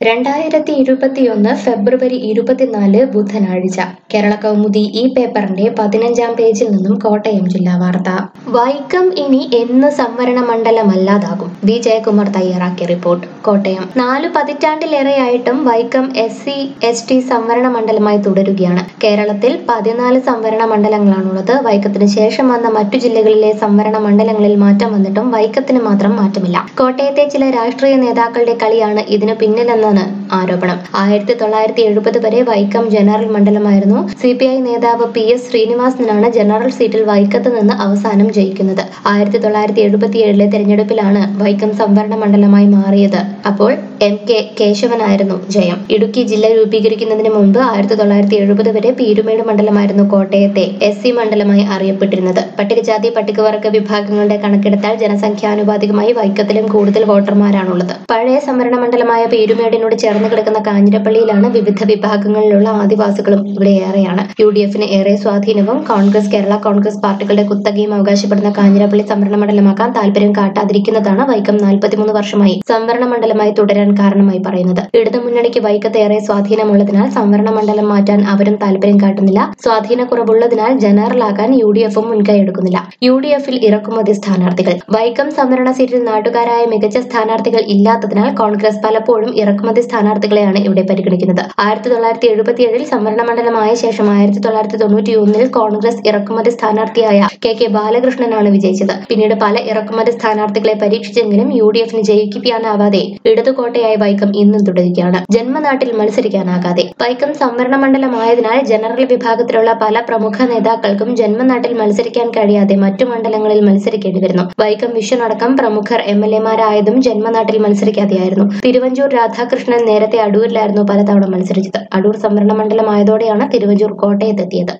രണ്ടായിരത്തി ഇരുപത്തിയൊന്ന് ഫെബ്രുവരി ഇരുപത്തിനാല് ബുധനാഴ്ച കേരള കൗമുദി ഈ പേപ്പറിന്റെ പതിനഞ്ചാം പേജിൽ നിന്നും കോട്ടയം ജില്ലാ വാർത്ത വൈക്കം ഇനി എന്ന് സംവരണ മണ്ഡലമല്ലാതാകും വി ജയകുമാർ തയ്യാറാക്കിയ റിപ്പോർട്ട് കോട്ടയം നാലു പതിറ്റാണ്ടിലേറെയായിട്ടും Vaikom S C S T സംവരണ മണ്ഡലമായി തുടരുകയാണ് കേരളത്തിൽ പതിനാല് സംവരണ മണ്ഡലങ്ങളാണുള്ളത് വൈക്കത്തിന് ശേഷം വന്ന മറ്റു ജില്ലകളിലെ സംവരണ മണ്ഡലങ്ങളിൽ മാറ്റം വന്നിട്ടും വൈക്കത്തിന് മാത്രം മാറ്റമില്ല കോട്ടയത്തെ ചില രാഷ്ട്രീയ നേതാക്കളുടെ കളിയാണ് ഇതിനു പിന്നിലെന്നാണ് ആരോപണം ആയിരത്തി തൊള്ളായിരത്തി എഴുപത് വരെ വൈക്കം ജനറൽ മണ്ഡലമായിരുന്നു സി പി ഐ നേതാവ് പി എസ് ശ്രീനിവാസനാണ് ജനറൽ സീറ്റിൽ വൈക്കത്ത് നിന്ന് അവസാനം ജയിക്കുന്നത് ആയിരത്തി തൊള്ളായിരത്തി എഴുപത്തിയേഴിലെ തെരഞ്ഞെടുപ്പിലാണ് വൈക്കം സംവരണ മണ്ഡലമായി മാറിയത് അപ്പോൾ എം കെ കേശവനായിരുന്നു ജയം ഇടുക്കി ജില്ല രൂപീകരിക്കുന്നതിന് മുൻപ് ആയിരത്തി തൊള്ളായിരത്തി എഴുപത് വരെ പീരുമേട് മണ്ഡലമായിരുന്നു കോട്ടയത്തെ എസ് സി മണ്ഡലമായി അറിയപ്പെട്ടിരുന്നത് പട്ടികജാതി പട്ടികവർഗ വിഭാഗങ്ങളുടെ കണക്കെടുത്താൽ ജനസംഖ്യാനുപാതികമായി വൈക്കത്തിലും കൂടുതൽ വോട്ടർമാരാണുള്ളത് പഴയ സംവരണ മണ്ഡലമായ പീരുമേടിനോട് ചേർന്ന് കിടക്കുന്ന കാഞ്ഞിരപ്പള്ളിയിലാണ് വിവിധ വിഭാഗങ്ങളിലുള്ള ആദിവാസികളും ഇവിടെ ഏറെയാണ് യു ഡി എഫിന് ഏറെ സ്വാധീനവും കോൺഗ്രസ് കേരള കോൺഗ്രസ് പാർട്ടികളുടെ കുത്തകയും അവകാശപ്പെടുന്ന കാഞ്ഞിരപ്പള്ളി സംവരണ മണ്ഡലമാക്കാൻ താല്പര്യം കാട്ടാതിരിക്കുന്നതാണ് വൈക്കം നാൽപ്പത്തിമൂന്ന് വർഷമായി സംവരണ മണ്ഡലമായി തുടരാൻ കാരണമായി പറയുന്നത് ഇടതുമുന്നണിക്ക് വൈക്കത്ത് ഏറെ സ്വാധീനമുള്ളതിനാൽ സംവരണ മണ്ഡലം മാറ്റാൻ അവരും താല്പര്യം കാട്ടുന്നില്ല സ്വാധീനക്കുറവുള്ളതിനാൽ ജനറലാകാൻ യു ഡി എഫും മുൻകൈ എടുക്കുന്നില്ല യു ഡി എഫിൽ ഇറക്കുമതി സ്ഥാനാർത്ഥികൾ വൈക്കം സംവരണ സീറ്റിൽ നാട്ടുകാരായ മികച്ച സ്ഥാനാർത്ഥികൾ ഇല്ലാത്തതിനാൽ കോൺഗ്രസ് പലപ്പോഴും ഇറക്കുമതി സ്ഥാനാർത്ഥികളെയാണ് ഇവിടെ പരിഗണിക്കുന്നത് ആയിരത്തി തൊള്ളായിരത്തി എഴുപത്തിയേഴിൽ സംവരണ മണ്ഡലമായ ശേഷം ആയിരത്തി തൊള്ളായിരത്തി തൊണ്ണൂറ്റി ഒന്നിൽ കോൺഗ്രസ് ഇറക്കുമതി സ്ഥാനാർത്ഥിയായ കെ കെ ബാലകൃഷ്ണനാണ് വിജയിച്ചത് പിന്നീട് പല ഇറക്കുമതി സ്ഥാനാർത്ഥികളെ പരീക്ഷിച്ചെങ്കിലും യു ഡി എഫിന് ജയിപ്പിക്കാനാവാതെ ഇടതുകോട്ടയായി വൈക്കം ഇന്നും തുടരുകയാണ് ജന്മനാട്ടിൽ മത്സരിക്കാനാകാതെ വൈക്കം സംവരണ മണ്ഡലമായതിനാൽ ജനറൽ വിഭാഗത്തിലുള്ള പല പ്രമുഖ നേതാക്കൾക്കും ജന്മനാട്ടിൽ മത്സരിക്കാൻ കഴിയാതെ മറ്റു മണ്ഡലങ്ങളിൽ മത്സരിക്കേണ്ടി വരുന്നു വൈക്കം വിശ്വനടക്കം പ്രമുഖർ എം എൽ എമാരായതും ജന്മനാട്ടിൽ മത്സരിക്കാതെയായിരുന്നു തിരുവഞ്ചൂർ രാധാകൃഷ്ണൻ നേരത്തെ അടൂരിലായിരുന്നു പലതവണ മത്സരിച്ചത് അടൂർ സംവരണ മണ്ഡലമായതോടെയാണ് തിരുവഞ്ചൂർ കോട്ടയത്തെത്തിയത്